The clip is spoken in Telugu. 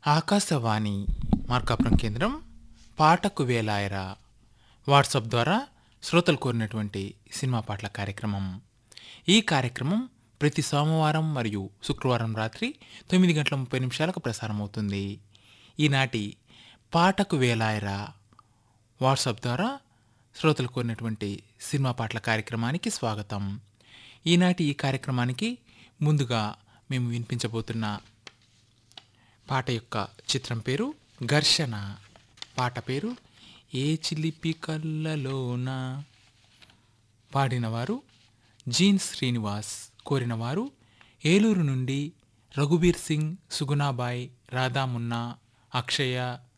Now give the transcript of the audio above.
ఆకాశవాణి మార్కాపురం కేంద్రం పాటకు వేలాయరా వాట్సాప్ ద్వారా శ్రోతలు కోరినటువంటి సినిమా పాటల కార్యక్రమం ఈ కార్యక్రమం ప్రతి సోమవారం మరియు శుక్రవారం రాత్రి తొమ్మిది గంటల ముప్పై నిమిషాలకు ప్రసారం అవుతుంది ఈనాటి పాటకు వేలాయరా వాట్సాప్ ద్వారా శ్రోతలు కోరినటువంటి సినిమా పాటల కార్యక్రమానికి స్వాగతం ఈనాటి ఈ కార్యక్రమానికి ముందుగా మేము వినిపించబోతున్న పాట యొక్క చిత్రం పేరు ఘర్షణ పాట పేరు ఏ చిలిపి కళ్ళలోన పాడినవారు జీన్ శ్రీనివాస్ కోరినవారు ఏలూరు నుండి రఘుబీర్ సింగ్ సుగుణాబాయ్ రాధామున్నా అక్షయ